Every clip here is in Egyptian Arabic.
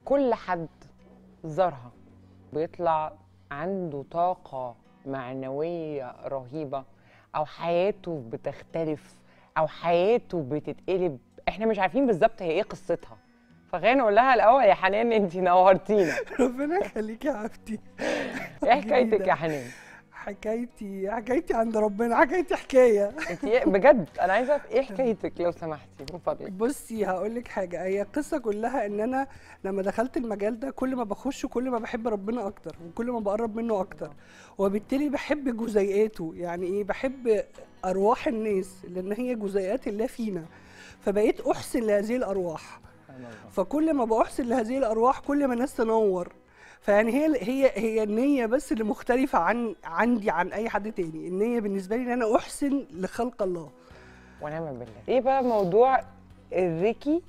كل حد زارها بيطلع عنده طاقة معنوية رهيبة أو حياته بتختلف أو حياته بتتقلب احنا مش عارفين بالظبط هي ايه قصتها فخلينا نقول لها الأول يا حنان انت نورتينا ربنا يخليك يا عبتي ايه حكايتك جديدة. يا حنان؟ حكايتي حكايتي عند ربنا حكايتي حكايه انت إيه- بجد انا عايزه اعرف ايه حكايتك لو سمحتي من فضلك بصي هقول لك حاجه هي القصه كلها ان انا لما دخلت المجال ده كل ما بخش كل ما بحب ربنا اكتر وكل ما بقرب منه اكتر وبالتالي بحب جزيئاته يعني ايه بحب ارواح الناس لان هي جزيئات الله فينا فبقيت احسن لهذه الارواح فكل ما بأحسن لهذه الارواح كل ما الناس تنور فيعني هي هي هي النيه بس اللي مختلفه عن عندي عن اي حد تاني النيه بالنسبه لي ان انا احسن لخلق الله ونعم بالله ايه بقى موضوع الريكي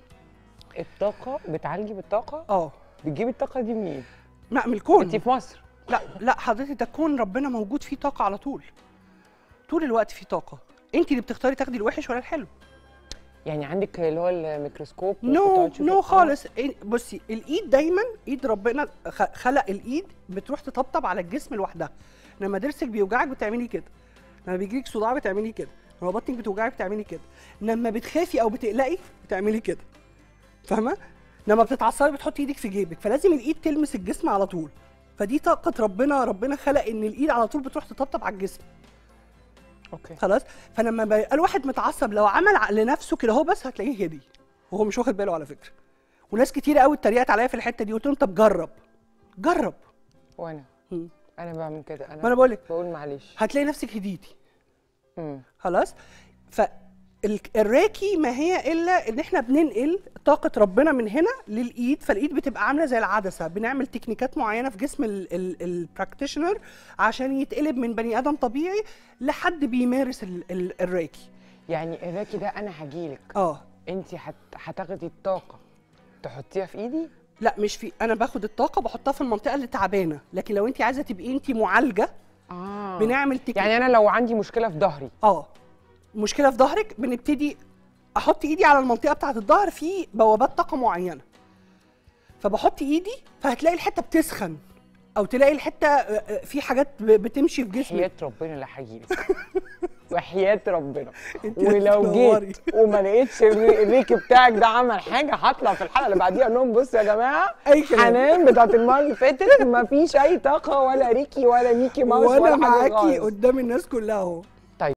الطاقه بتعالجي بالطاقه اه بتجيبي الطاقه دي منين ما من الكون انت في مصر لا لا حضرتك ده كون ربنا موجود فيه طاقه على طول طول الوقت فيه طاقه انت اللي بتختاري تاخدي الوحش ولا الحلو يعني عندك اللي هو الميكروسكوب نو وبتقعدي تشوفي- نو آه. خالص إيه- بصي الايد دايما ايد ربنا خ- خلق الايد بتروح تطبطب على الجسم لوحدها لما ضرسك بيوجعك بتعملي كده لما بيجيلك صداع بتعملي كده لما بطنك بتوجعك بتعملي كده لما بتخافي او بتقلقي بتعملي كده فاهمه لما بتتعصبي بتحطي ايدك في جيبك فلازم الايد تلمس الجسم على طول فدي طاقه ربنا ربنا خلق ان الايد على طول بتروح تطبطب على الجسم اوكي خلاص فلما بيبقى الواحد متعصب لو عمل ع- لنفسه كده هو بس هتلاقيه هدي وهو مش واخد باله على فكره وناس كتير قوي اتريقت عليا في الحته دي قلت لهم طب جرب جرب وانا مم. انا بعمل كده انا ما انا بقول لك بقول معلش هتلاقي نفسك هديتي مم. خلاص ف ال- الراكي ما هي الا ان احنا بننقل طاقه ربنا من هنا للايد فالايد بتبقى عامله زي العدسه بنعمل تكنيكات معينه في جسم البراكتيشنر عشان يتقلب من بني ادم طبيعي لحد بيمارس ال- ال- الراكي يعني الراكي ده انا هجيلك اه انت هت... هتاخدي الطاقه تحطيها في ايدي لا مش في انا باخد الطاقه بحطها في المنطقه اللي تعبانه لكن لو انت عايزه تبقي انت معالجه اه بنعمل تكنيك يعني انا لو عندي مشكله في ظهري اه مشكله في ظهرك بنبتدي احط ايدي على المنطقه بتاعه الظهر في بوابات طاقه معينه فبحط ايدي فهتلاقي الحته بتسخن او تلاقي الحته آه، آه، في حاجات ب- بتمشي في جسمك حياة ربنا اللي هجيلك وحياة ربنا انت ولو هتنوري. جيت وما لقيتش الري- الريك بتاعك ده عمل حاجه هطلع في الحلقه اللي بعديها اقول لهم بصوا يا جماعه أي كلام. حنان بتاعت المره اللي فاتت ما فيش اي طاقه ولا ريكي ولا ميكي ماوس وانا ولا حاجه معاكي خالص قدام الناس كلها اهو